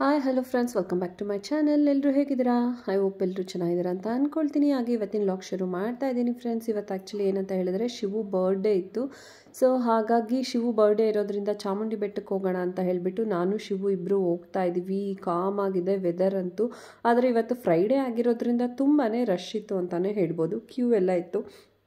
Hi hello friends welcome back to my channel ಎಲ್ಲರೂ ಹೇಗಿದ್ದೀರಾ I hope ಎಲ್ಲರೂ ಚೆನ್ನಾಗಿದ್ದೀರಾ ಅಂತ ಅಂದ್ಕೊಳ್ತೀನಿ ಹಾಗೆ ಇವತ್ತಿನ ಲಾಗ್ ಶುರು ಮಾಡ್ತಾ ಇದ್ದೀನಿ ಫ್ರೆಂಡ್ಸ್ ಇವತ್ತು ಆ್ಯಕ್ಚುಲಿ ಏನಂತ ಹೇಳಿದ್ರೆ ಶಿವು ಬರ್ಡೇ ಇತ್ತು ಸೊ ಹಾಗಾಗಿ ಶಿವು ಬರ್ಡೇ ಇರೋದ್ರಿಂದ ಚಾಮುಂಡಿ ಬೆಟ್ಟಕ್ಕೆ ಹೋಗೋಣ ಅಂತ ಹೇಳಿಬಿಟ್ಟು ನಾನು ಶಿವು ಇಬ್ಬರು ಹೋಗ್ತಾ ಇದ್ದೀವಿ ಕಾಮ್ ಆಗಿದೆ ವೆದರ್ ಅಂತೂ ಆದರೆ ಇವತ್ತು ಫ್ರೈಡೇ ಆಗಿರೋದ್ರಿಂದ ತುಂಬಾ ರಶ್ ಇತ್ತು ಅಂತಲೇ ಹೇಳ್ಬೋದು ಕ್ಯೂ ಎಲ್ಲ ಇತ್ತು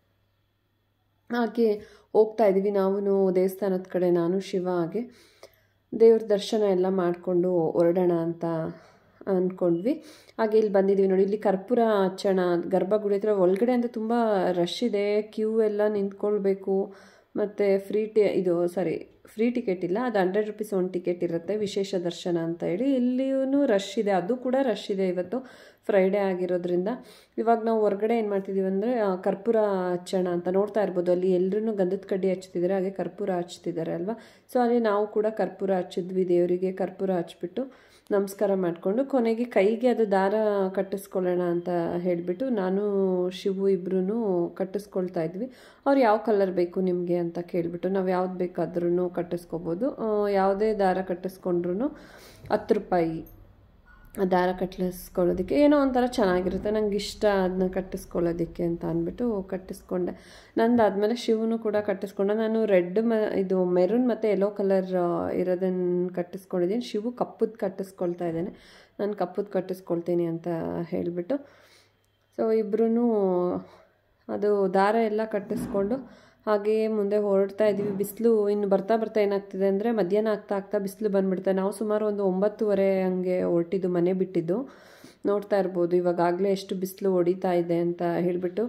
ಹಾಗೆ ಹೋಗ್ತಾ ಇದ್ದೀವಿ ನಾವು ದೇವಸ್ಥಾನದ ಕಡೆ ನಾನು ಶಿವ ಹಾಗೆ ದೇವ್ರ ದರ್ಶನ ಎಲ್ಲ ಮಾಡಿಕೊಂಡು ಹೊರಡೋಣ ಅಂತ ಅಂದ್ಕೊಂಡ್ವಿ ಹಾಗೆ ಇಲ್ಲಿ ಬಂದಿದ್ದೀವಿ ನೋಡಿ ಇಲ್ಲಿ ಕರ್ಪೂರ ಹಚ್ಚೋಣ ಗರ್ಭಗುಡಿ ಹತ್ರ ಒಳಗಡೆ ಅಂತ ತುಂಬ ರಶ್ ಇದೆ ಕ್ಯೂ ಎಲ್ಲ ನಿಂತ್ಕೊಳ್ಬೇಕು ಮತ್ತು ಫ್ರೀ ಟಿ ಇದು ಸಾರಿ ಫ್ರೀ ಟಿಕೆಟ್ ಇಲ್ಲ ಅದು ಹಂಡ್ರೆಡ್ ರುಪೀಸ್ ಒಂದು ಟಿಕೆಟ್ ಇರುತ್ತೆ ವಿಶೇಷ ದರ್ಶನ ಅಂತ ಹೇಳಿ ಇಲ್ಲಿಯೂ ರಶ್ ಇದೆ ಅದು ಕೂಡ ರಶ್ ಇದೆ ಇವತ್ತು ಫ್ರೈಡೇ ಆಗಿರೋದ್ರಿಂದ ಇವಾಗ ನಾವು ಹೊರಗಡೆ ಏನು ಮಾಡ್ತಿದ್ದೀವಿ ಅಂದರೆ ಕರ್ಪೂರ ಹಚ್ಚೋಣ ಅಂತ ನೋಡ್ತಾ ಇರ್ಬೋದು ಅಲ್ಲಿ ಎಲ್ಲರೂ ಗಂಧದ ಕಡ್ಡಿ ಹಚ್ತಿದ್ದಾರೆ ಹಾಗೆ ಕರ್ಪೂರ ಹಚ್ತಿದ್ದಾರೆ ಅಲ್ವಾ ಸೊ ಅಲ್ಲಿ ನಾವು ಕೂಡ ಕರ್ಪೂರ ಹಚ್ಚಿದ್ವಿ ದೇವರಿಗೆ ಕರ್ಪೂರ ಹಚ್ಬಿಟ್ಟು ನಮಸ್ಕಾರ ಮಾಡಿಕೊಂಡು ಕೊನೆಗೆ ಕೈಗೆ ಅದು ದಾರ ಕಟ್ಟಿಸ್ಕೊಳ್ಳೋಣ ಅಂತ ಹೇಳಿಬಿಟ್ಟು ನಾನು ಶಿವು ಇಬ್ಬರೂ ಕಟ್ಟಿಸ್ಕೊಳ್ತಾ ಇದ್ವಿ ಅವ್ರು ಯಾವ ಕಲರ್ ಬೇಕು ನಿಮಗೆ ಅಂತ ಕೇಳಿಬಿಟ್ಟು ನಾವು ಯಾವ್ದು ಬೇಕಾದ್ರೂ ಕಟ್ಟಿಸ್ಕೋಬೋದು ಯಾವುದೇ ದಾರ ಕಟ್ಟಿಸ್ಕೊಂಡ್ರು ಹತ್ತು ರೂಪಾಯಿ ದಾರ ಕಟ್ಟಿಸ್ಕೊಳ್ಳೋದಕ್ಕೆ ಏನೋ ಒಂಥರ ಚೆನ್ನಾಗಿರುತ್ತೆ ನಂಗೆ ಇಷ್ಟ ಅದನ್ನ ಕಟ್ಟಿಸ್ಕೊಳ್ಳೋದಕ್ಕೆ ಅಂತ ಅಂದ್ಬಿಟ್ಟು ಕಟ್ಟಿಸ್ಕೊಂಡೆ ನಂದಾದಮೇಲೆ ಶಿವನು ಕೂಡ ಕಟ್ಟಿಸ್ಕೊಂಡೆ ನಾನು ರೆಡ್ ಮ ಇದು ಮೆರೂನ್ ಮತ್ತು ಯೆಲ್ಲೋ ಕಲರ್ ಇರೋದನ್ನು ಕಟ್ಟಿಸ್ಕೊಂಡಿದ್ದೀನಿ ಶಿವು ಕಪ್ಪದ್ದು ಕಟ್ಟಿಸ್ಕೊಳ್ತಾ ಇದ್ದೇನೆ ನಾನು ಕಪ್ಪದ್ದು ಕಟ್ಟಿಸ್ಕೊಳ್ತೀನಿ ಅಂತ ಹೇಳಿಬಿಟ್ಟು ಸೊ ಇಬ್ಬರೂ ಅದು ದಾರ ಎಲ್ಲ ಕಟ್ಟಿಸ್ಕೊಂಡು ಹಾಗೆಯೇ ಮುಂದೆ ಹೊರಡ್ತಾ ಇದ್ದೀವಿ ಬಿಸಿಲು ಇನ್ನು ಬರ್ತಾ ಬರ್ತಾ ಏನಾಗ್ತಿದೆ ಅಂದರೆ ಮಧ್ಯಾಹ್ನ ಆಗ್ತಾ ಆಗ್ತಾ ಬಿಸಿಲು ಬಂದುಬಿಡುತ್ತೆ ನಾವು ಸುಮಾರು ಒಂದು ಒಂಬತ್ತುವರೆ ಹಂಗೆ ಹೊರಟಿದ್ದು ಮನೆ ಬಿಟ್ಟಿದ್ದು ನೋಡ್ತಾ ಇರ್ಬೋದು ಇವಾಗಲೇ ಎಷ್ಟು ಬಿಸಿಲು ಹೊಡಿತಾ ಇದೆ ಅಂತ ಹೇಳಿಬಿಟ್ಟು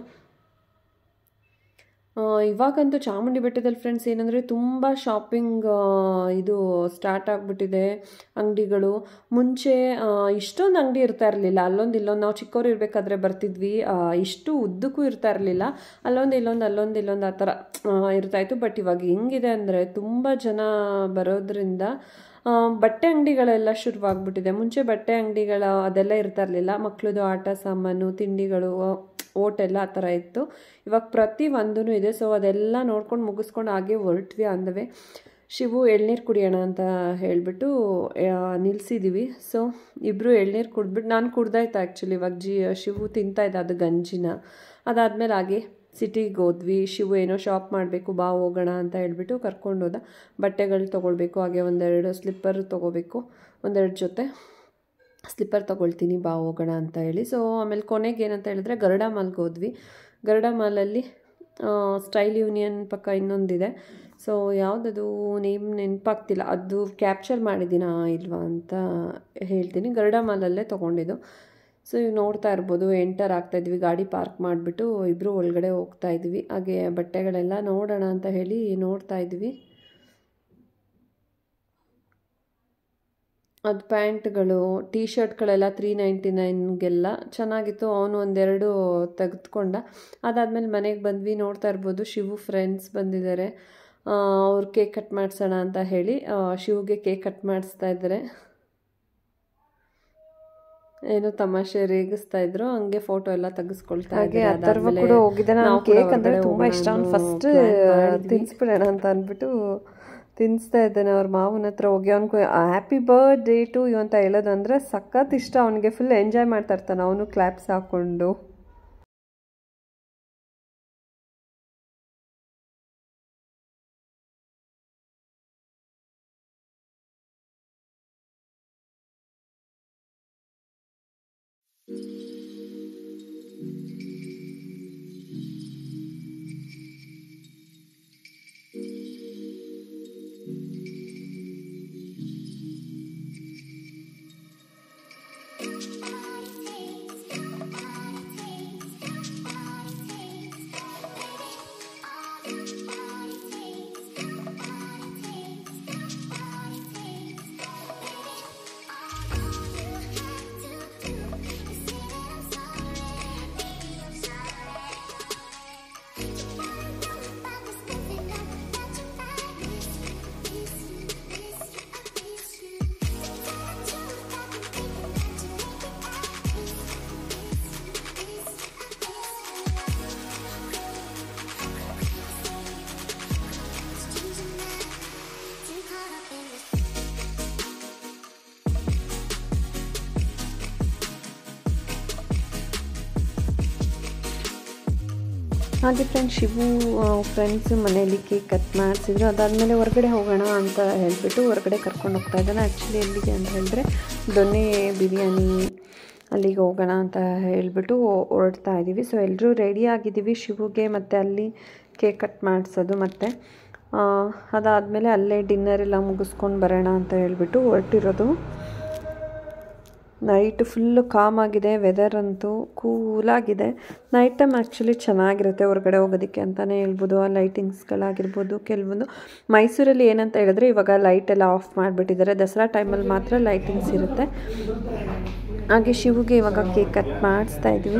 ಇವಾಗಂತೂ ಚಾಮುಂಡಿ ಬೆಟ್ಟದಲ್ಲಿ ಫ್ರೆಂಡ್ಸ್ ಏನಂದರೆ ತುಂಬ ಶಾಪಿಂಗ್ ಇದು ಸ್ಟಾರ್ಟ್ ಆಗಿಬಿಟ್ಟಿದೆ ಅಂಗಡಿಗಳು ಮುಂಚೆ ಇಷ್ಟೊಂದು ಅಂಗಡಿ ಇರ್ತಾ ಇರಲಿಲ್ಲ ಅಲ್ಲೊಂದು ಇಲ್ಲೊಂದು ನಾವು ಚಿಕ್ಕವ್ರು ಇರಬೇಕಾದ್ರೆ ಬರ್ತಿದ್ವಿ ಇಷ್ಟು ಉದ್ದಕ್ಕೂ ಇರ್ತಾ ಇರಲಿಲ್ಲ ಅಲ್ಲೊಂದು ಇಲ್ಲೊಂದು ಅಲ್ಲೊಂದು ಇಲ್ಲೊಂದು ಆ ಥರ ಇರ್ತಾಯಿತ್ತು ಬಟ್ ಇವಾಗ ಹೆಂಗಿದೆ ಅಂದರೆ ತುಂಬ ಜನ ಬರೋದ್ರಿಂದ ಬಟ್ಟೆ ಅಂಗಡಿಗಳೆಲ್ಲ ಶುರುವಾಗ್ಬಿಟ್ಟಿದೆ ಮುಂಚೆ ಬಟ್ಟೆ ಅಂಗಡಿಗಳ ಅದೆಲ್ಲ ಇರ್ತಾ ಇರಲಿಲ್ಲ ಮಕ್ಕಳದು ಆಟ ಸಾಮಾನು ತಿಂಡಿಗಳು ಓಟೆಲ್ಲ ಆ ಥರ ಇತ್ತು ಇವಾಗ ಪ್ರತಿ ಒಂದೂ ಇದೆ ಸೊ ಅದೆಲ್ಲ ನೋಡ್ಕೊಂಡು ಮುಗಿಸ್ಕೊಂಡು ಹಾಗೆ ಹೊರಟ್ವಿ ಅಂದವೆ ಶಿವು ಎಳ್ನೀರು ಕುಡಿಯೋಣ ಅಂತ ಹೇಳಿಬಿಟ್ಟು ನಿಲ್ಲಿಸಿದ್ದೀವಿ ಸೊ ಇಬ್ಬರು ಎಳ್ನೀರು ಕುಡಿದ್ಬಿಟ್ಟು ನಾನು ಕುಡ್ದಾಯ್ತು ಆ್ಯಕ್ಚುಲಿ ಇವಾಗ ಜಿ ಶಿವು ತಿಂತಾಯಿದ್ದ ಅದು ಗಂಜಿನ ಅದಾದಮೇಲೆ ಹಾಗೆ ಸಿಟಿಗೆ ಹೋದ್ವಿ ಶಿವು ಏನೋ ಶಾಪ್ ಮಾಡಬೇಕು ಬಾ ಹೋಗೋಣ ಅಂತ ಹೇಳ್ಬಿಟ್ಟು ಕರ್ಕೊಂಡು ಹೋದ ಬಟ್ಟೆಗಳು ತೊಗೊಳ್ಬೇಕು ಹಾಗೆ ಒಂದೆರಡು ಸ್ಲಿಪ್ಪರ್ ತೊಗೋಬೇಕು ಒಂದೆರಡು ಜೊತೆ ಸ್ಲಿಪ್ಪರ್ ತೊಗೊಳ್ತೀನಿ ಬಾ ಹೋಗೋಣ ಅಂತ ಹೇಳಿ ಸೊ ಆಮೇಲೆ ಕೊನೆಗೆ ಏನಂತ ಹೇಳಿದ್ರೆ ಗರುಡ ಮಾಲ್ಗೆ ಹೋದ್ವಿ ಗರುಡ ಮಾಲಲ್ಲಿ ಸ್ಟೈಲ್ ಯೂನಿಯನ್ ಪಕ್ಕ ಇನ್ನೊಂದಿದೆ ಸೊ ಯಾವುದದು ನೇಮ್ ನೆನಪಾಗ್ತಿಲ್ಲ ಅದು ಕ್ಯಾಪ್ಚರ್ ಮಾಡಿದ್ದೀನಾ ಇಲ್ವಾ ಅಂತ ಹೇಳ್ತೀನಿ ಗರುಡ ಮಾಲಲ್ಲೇ ತೊಗೊಂಡಿದ್ದು ಸೊ ಇವು ನೋಡ್ತಾ ಇರ್ಬೋದು ಎಂಟರ್ ಆಗ್ತಾಯಿದ್ವಿ ಗಾಡಿ ಪಾರ್ಕ್ ಮಾಡಿಬಿಟ್ಟು ಇಬ್ಬರು ಒಳಗಡೆ ಹೋಗ್ತಾ ಇದ್ವಿ ಹಾಗೆ ಬಟ್ಟೆಗಳೆಲ್ಲ ನೋಡೋಣ ಅಂತ ಹೇಳಿ ನೋಡ್ತಾ ಇದ್ವಿ ಅದು ಪ್ಯಾಂಟ್ಗಳು ಟೀ ಶರ್ಟ್ಗಳೆಲ್ಲ ತ್ರೀ ನೈಂಟಿ ನೈನ್ಗೆಲ್ಲ ಚೆನ್ನಾಗಿತ್ತು ಅವನು ಒಂದೆರಡು ತೆಗೆದುಕೊಂಡ ಅದಾದಮೇಲೆ ಮನೆಗೆ ಬಂದ್ವಿ ನೋಡ್ತಾ ಇರ್ಬೋದು ಶಿವು ಫ್ರೆಂಡ್ಸ್ ಬಂದಿದ್ದಾರೆ ಅವ್ರು ಕೇಕ್ ಕಟ್ ಮಾಡಿಸೋಣ ಅಂತ ಹೇಳಿ ಶಿವ್ಗೆ ಕೇಕ್ ಕಟ್ ಮಾಡಿಸ್ತಾ ಇದ್ದಾರೆ ಏನೋ ತಮಾಷೆ ರೇಗಿಸ್ತಾ ಇದ್ರು ಹಂಗೆ ಫೋಟೋ ಎಲ್ಲ ತೆಗೆಸ್ಕೊಳ್ತಾ ಹಾಗೆ ಅಥರ್ವ ಕೂಡ ಹೋಗಿದ್ದೆ ನಾನು ಕೇಕ್ ಅಂದರೆ ತುಂಬ ಇಷ್ಟ ಅವ್ನು ಫಸ್ಟ್ ತಿನ್ಸ್ಬಿಡೋಣ ಅಂತ ಅಂದ್ಬಿಟ್ಟು ತಿನ್ನಿಸ್ತಾ ಇದ್ದಾನೆ ಅವ್ರ ಮಾವನ ಹತ್ರ ಹೋಗಿ ಅವ್ನಿಗೆ ಹ್ಯಾಪಿ ಬರ್ಡೇ ಟು ಯು ಅಂತ ಹೇಳೋದಂದ್ರೆ ಸಖತ್ ಇಷ್ಟ ಅವನಿಗೆ ಫುಲ್ ಎಂಜಾಯ್ ಮಾಡ್ತಾ ಇರ್ತಾನೆ ಅವನು ಕ್ಲಾಪ್ಸ್ ಹಾಕ್ಕೊಂಡು ಹಾಗೆ ಫ್ರೆಂಡ್ಸ್ ಶಿವು ಫ್ರೆಂಡ್ಸ್ ಮನೆಯಲ್ಲಿ ಕೇಕ್ ಕಟ್ ಮಾಡಿಸಿದ್ರು ಅದಾದಮೇಲೆ ಹೊರಗಡೆ ಹೋಗೋಣ ಅಂತ ಹೇಳಿಬಿಟ್ಟು ಹೊರಗಡೆ ಕರ್ಕೊಂಡು ಹೋಗ್ತಾ ಇದ್ದಾನೆ ಆ್ಯಕ್ಚುಲಿ ಎಲ್ಲಿಗೆ ಅಂತ ಹೇಳಿದ್ರೆ ದೊನ್ನೆ ಬಿರಿಯಾನಿ ಅಲ್ಲಿಗೆ ಹೋಗೋಣ ಅಂತ ಹೇಳಿಬಿಟ್ಟು ಹೊರಡ್ತಾ ಇದ್ದೀವಿ ಸೊ ಎಲ್ಲರೂ ರೆಡಿ ಆಗಿದ್ದೀವಿ ಶಿವುಗೆ ಮತ್ತು ಅಲ್ಲಿ ಕೇಕ್ ಕಟ್ ಮಾಡಿಸೋದು ಮತ್ತು ಅದಾದಮೇಲೆ ಅಲ್ಲೇ ಡಿನ್ನರ್ ಎಲ್ಲ ಮುಗಿಸ್ಕೊಂಡು ಬರೋಣ ಅಂತ ಹೇಳಿಬಿಟ್ಟು ಹೊರಟಿರೋದು ನೈಟ್ ಫುಲ್ಲು ಕಾಮ್ ಆಗಿದೆ ವೆದರ್ ಅಂತೂ ಕೂಲಾಗಿದೆ ನೈಟ್ ಟೈಮ್ ಆ್ಯಕ್ಚುಲಿ ಚೆನ್ನಾಗಿರುತ್ತೆ ಹೊರಗಡೆ ಹೋಗೋದಕ್ಕೆ ಅಂತಲೇ ಹೇಳ್ಬೋದು ಆ ಲೈಟಿಂಗ್ಸ್ಗಳಾಗಿರ್ಬೋದು ಕೆಲವೊಂದು ಮೈಸೂರಲ್ಲಿ ಏನಂತ ಹೇಳಿದ್ರೆ ಇವಾಗ ಲೈಟ್ ಎಲ್ಲ ಆಫ್ ಮಾಡಿಬಿಟ್ಟಿದ್ದಾರೆ ದಸರಾ ಟೈಮಲ್ಲಿ ಮಾತ್ರ ಲೈಟಿಂಗ್ಸ್ ಇರುತ್ತೆ ಹಾಗೆ ಶಿವುಗೆ ಇವಾಗ ಕೇಕ್ ಕಟ್ ಮಾಡಿಸ್ತಾ ಇದ್ವಿ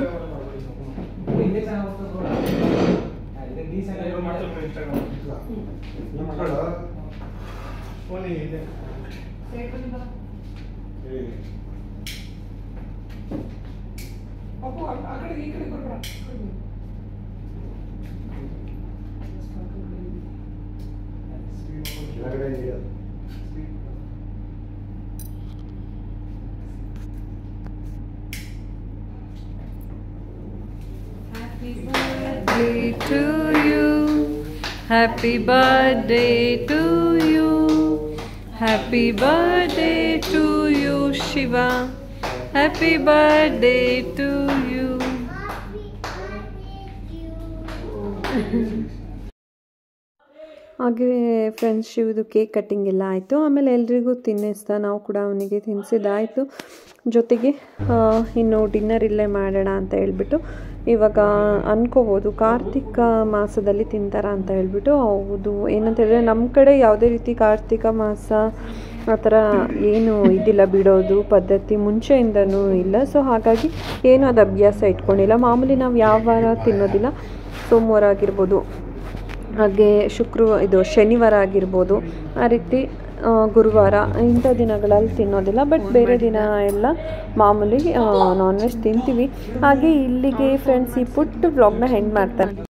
birthday to you. Happy birthday to you. Happy birthday to you, Shiva. Happy birthday to you. ಹಾಗೆ ಫ್ರೆಂಡ್ಸ್ ಶಿವದು ಕೇಕ್ ಕಟ್ಟಿಂಗ್ ಎಲ್ಲ ಆಯಿತು ಆಮೇಲೆ ಎಲ್ರಿಗೂ ತಿನ್ನಿಸ್ದ ನಾವು ಕೂಡ ಅವನಿಗೆ ತಿನ್ನಿಸಿದ್ದಾಯಿತು ಜೊತೆಗೆ ಆ, ಇನ್ನು ಡಿನ್ನರ್ ಇಲ್ಲೇ ಮಾಡೋಣ ಅಂತ ಹೇಳ್ಬಿಟ್ಟು ಇವಾಗ ಅನ್ಕೋಬೋದು ಕಾರ್ತಿಕ ಮಾಸದಲ್ಲಿ ತಿಂತಾರ ಅಂತ ಹೇಳ್ಬಿಟ್ಟು ಹೌದು ಏನಂತ ಹೇಳಿದ್ರೆ ನಮ್ಮ ಕಡೆ ಯಾವುದೇ ರೀತಿ ಕಾರ್ತಿಕ ಮಾಸ ಆ ಥರ ಏನು ಇದಿಲ್ಲ ಬಿಡೋದು ಪದ್ಧತಿ ಮುಂಚೆಯಿಂದನೂ ಇಲ್ಲ ಸೊ ಹಾಗಾಗಿ ಏನೂ ಅದು ಅಭ್ಯಾಸ ಇಟ್ಕೊಂಡಿಲ್ಲ ಮಾಮೂಲಿ ನಾವು ಯಾವ ವಾರ ತಿನ್ನೋದಿಲ್ಲ ಸೋಮವಾರ ಆಗಿರ್ಬೋದು ಹಾಗೆ ಶುಕ್ರವಾರ ಇದು ಶನಿವಾರ ಆಗಿರ್ಬೋದು ಆ ರೀತಿ ಆ, ಗುರುವಾರ ಇಂಥ ದಿನಗಳಲ್ಲಿ ತಿನ್ನೋದಿಲ್ಲ ಬಟ್ ಬೇರೆ ದಿನ ಎಲ್ಲ ಮಾಮೂಲಿ ನಾನ್ ವೆಜ್ ತಿಂತೀವಿ ಹಾಗೆ ಇಲ್ಲಿಗೆ ಫ್ರೆಂಡ್ಸ್ ಈ ಪುಟ್ಟ ವ್ಲಾಗ್ನ ಹೆಂಡ್ ಮಾಡ್ತಾರೆ